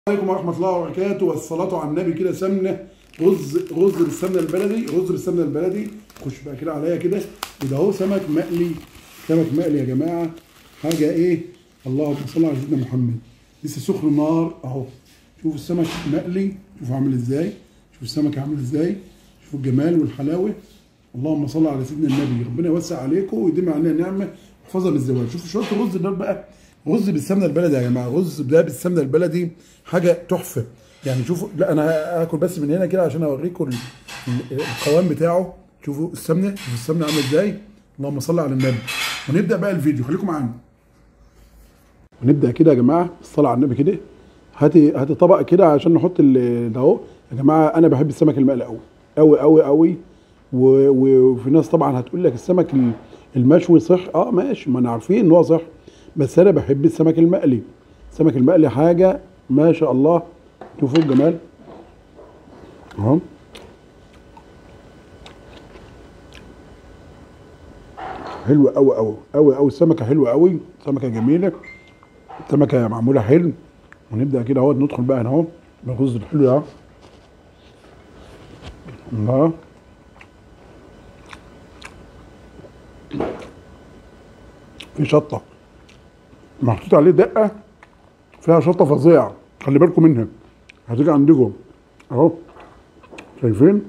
عليكم ورحمة الله وبركاته والصلاة على النبي كده سمنة رز رز بالسمنة البلدي رز بالسمنة البلدي خش بقى كده عليا كده وده اهو سمك مقلي سمك مقلي يا جماعة حاجة ايه اللهم صل على سيدنا محمد لسه سخن النار اهو شوفوا السمك مقلي شوفوا عامل ازاي شوفوا السمك عامل ازاي شوفوا الجمال والحلاوة اللهم صل على سيدنا النبي ربنا يوسع عليكم ويديم علينا نعمه ويحفظها بالزواج شوفوا شويه الرز ده بقى رز بالسمنه البلدي يا جماعه رز ده بالسمنه البلدي حاجه تحفه يعني شوفوا لا انا هاكل بس من هنا كده عشان اوريكم ال- ال- القوام بتاعه شوفوا السمنه شوفوا السمنه عامله ازاي اللهم صل على النبي ونبدا بقى الفيديو خليكم معانا ونبدا كده يا جماعه الصلاه على النبي كده هاتي هاتي طبق كده عشان نحط ال- ده اهو يا جماعه انا بحب السمك المقلي قوي قوي قوي قوي و- و- وفي ناس طبعا هتقول لك السمك ال- المشوي صح اه ماشي ما انا عارفين ان هو صح بس انا بحب السمك المقلي السمك المقلي حاجه ما شاء الله شوفوا الجمال اهو حلوه قوي قوي قوي قوي السمكه حلوه قوي سمكه جميله سمكه معموله حلو ونبدا كده اهو ندخل بقى هنا اهو بالرز الحلو ده الله في شطه محطوط عليه دقه فيها شطه فظيعه خلي بالكم منها هتيجي عندكم اهو شايفين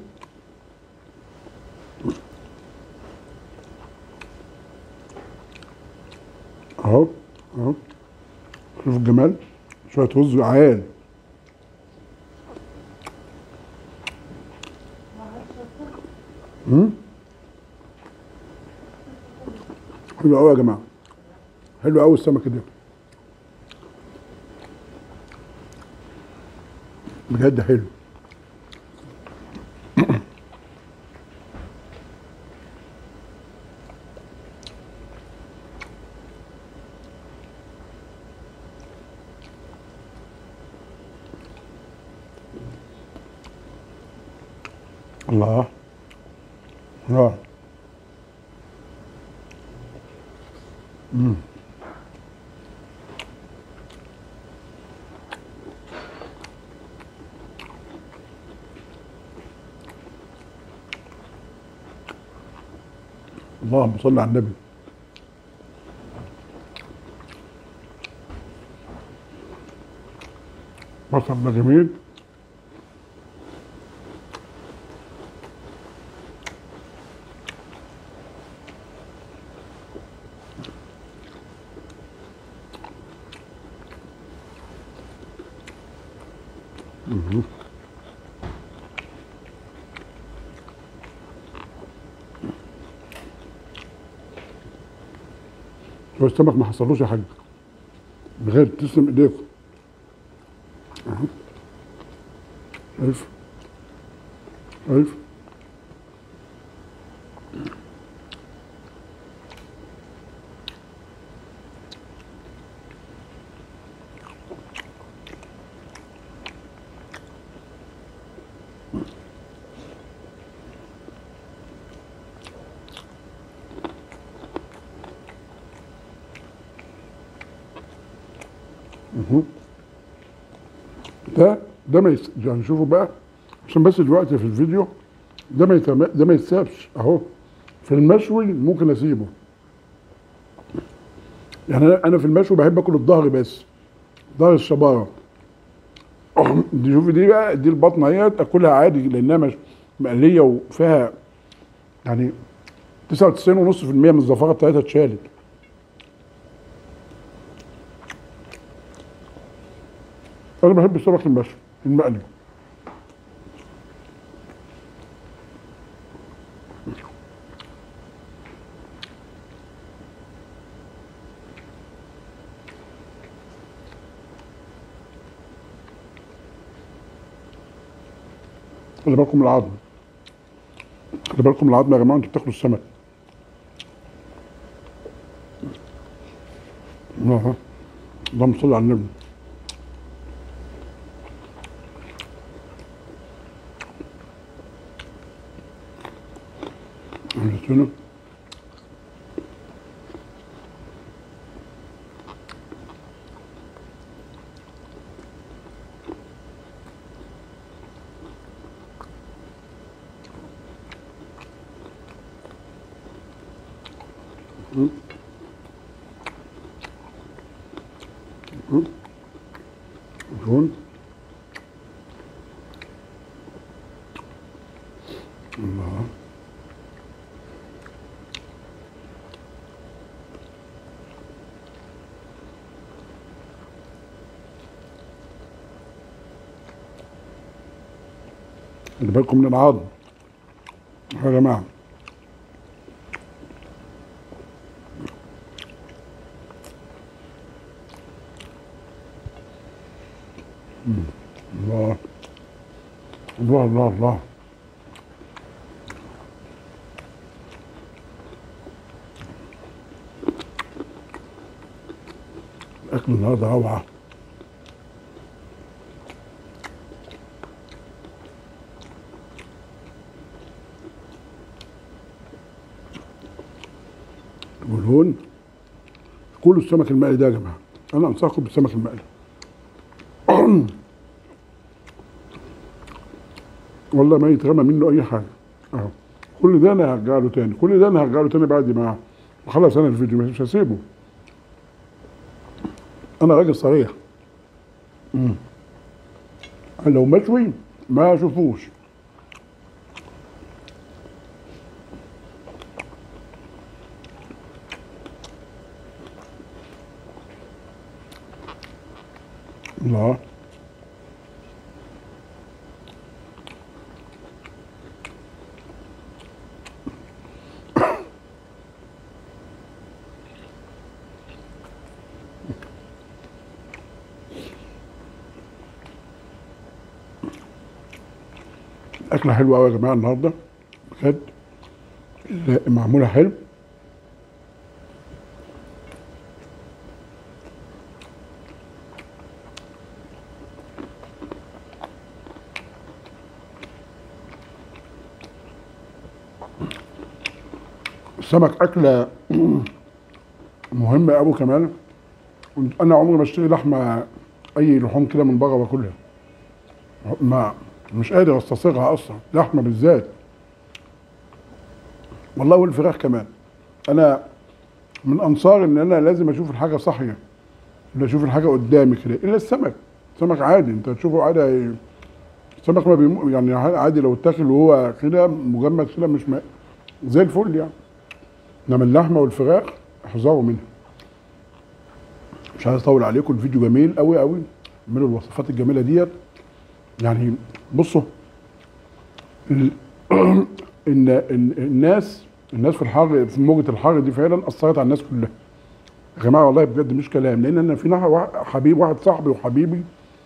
اهو اهو شوفوا الجمال شويه رز عال حلو قوي يا جماعه حلو قوي السمك ده بجد حلو الله الله اللهم صل على النبي بصل ده جميل هو السمك ما حصلوش يا حاج بغير تسلم ايديكم اهو شايف شايف ده ده ما يس... يعني شوفوا بقى عشان بس دلوقتي في الفيديو ده ما يتم... ده ما يتسابش اهو في المشوي ممكن اسيبه يعني انا أنا في المشوي بحب اكل الظهر بس ظهر الشباره أهم، دي شوفي دي بقى دي البطنه اهيت اكلها عادي لانها مش مقليه وفيها يعني 99.5% من الزفاره بتاعتها اتشالت انا بحب السمك المشوي المقلي خلي بالكم من العظم خلي بالكم من العظم يا جماعه انتوا بتاكلوا السمك الله اللهم صل على النبي التونة شلون الله خلي بالكم من العظم يا جماعه مم. الله الله الله الله الأكل النهارده روعة والهون كلوا السمك المقلي ده يا جماعة أنا أنصحكم بالسمك المقلي والله ما يترمى منه أي حاجة أهو كل ده أنا هرجع له تاني كل ده أنا هرجع له تاني بعد ما أخلص أنا الفيديو مش هسيبه انا راجل صريح مم. لو مشوي ما اشوفوش الله أكلة حلوة أوي يا جماعة النهاردة بجد معمولة حلو السمك أكلة مهمة أوي كمان أنا عمري ما اشتري لحمة أي لحوم كده من بره باكلها ما مش قادر استصيغها اصلا لحمه بالذات والله والفراخ كمان انا من انصار ان انا لازم اشوف الحاجه صحيه ان اشوف الحاجه قدامي كده الا السمك السمك عادي انت تشوفه عادي هي- السمك ما بيم... يعني عادي لو اتاكل وهو كده مجمد كده مش م... زي الفل يعني انما اللحمه والفراخ احذروا منها مش عايز اطول عليكم الفيديو جميل قوي قوي اعملوا الوصفات الجميله ديت يعني بصوا ال- ان إن الناس الناس في الحر في موجه الحر دي فعلا اثرت على الناس كلها يا جماعه والله بجد مش كلام لان انا في نهر واحد- حبيب واحد صاحبي وحبيبي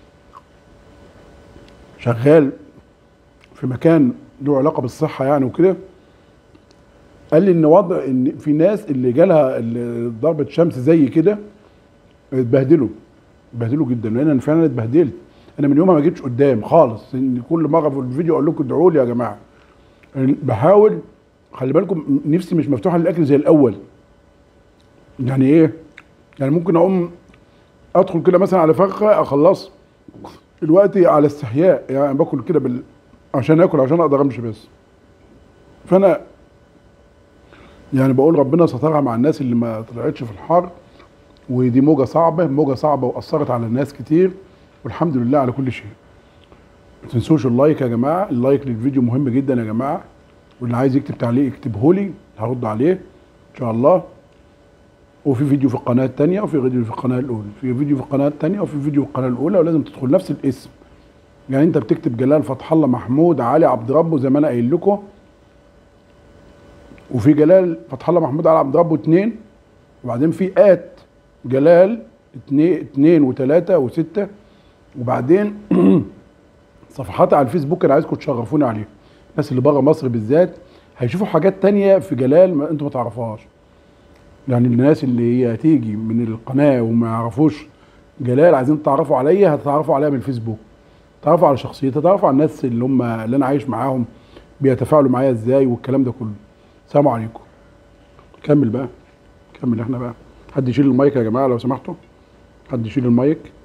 شغال في مكان له علاقه بالصحه يعني وكده قال لي ان وضع ان في ناس اللي جالها ال- ضربه شمس زي كده اتبهدلوا اتبهدلوا جدا لان انا فعلا اتبهدلت انا من يومها ما جيتش قدام خالص ان كل مره في الفيديو اقول لكم ادعوا لي يا جماعه بحاول خلي بالكم نفسي مش مفتوحه للاكل زي الاول يعني ايه يعني ممكن اقوم ادخل كده مثلا على فرخه اخلص دلوقتي على استحياء يعني باكل كده بال... عشان اكل عشان اقدر امشي بس فانا يعني بقول ربنا سترها مع الناس اللي ما طلعتش في الحر ودي موجه صعبه موجه صعبه واثرت على الناس كتير والحمد لله على كل شيء ما تنسوش اللايك يا جماعه اللايك للفيديو مهم جدا يا جماعه واللي عايز يكتب تعليق يكتبه لي هرد عليه ان شاء الله وفي فيديو في القناه الثانيه وفي فيديو في القناه الاولى في فيديو في القناه الثانيه وفي فيديو في القناه الاولى ولازم تدخل نفس الاسم يعني انت بتكتب جلال فتح الله محمود علي عبد ربه زي ما انا قايل لكم وفي جلال فتح الله محمود علي عبد ربه اثنين وبعدين في ات جلال اثنين اثنين وثلاثه وسته وبعدين صفحات على الفيسبوك انا عايزكم تشرفوني عليها الناس اللي بره مصر بالذات هيشوفوا حاجات تانية في جلال ما انتم ما تعرفوهاش يعني الناس اللي هي هتيجي من القناه وما يعرفوش جلال عايزين تعرفوا عليا هتتعرفوا عليا من الفيسبوك تعرفوا على شخصيتي تعرفوا على الناس اللي هم اللي انا عايش معاهم بيتفاعلوا معايا ازاي والكلام ده كله السلام عليكم كمل بقى كمل احنا بقى حد يشيل المايك يا جماعه لو سمحتوا حد يشيل المايك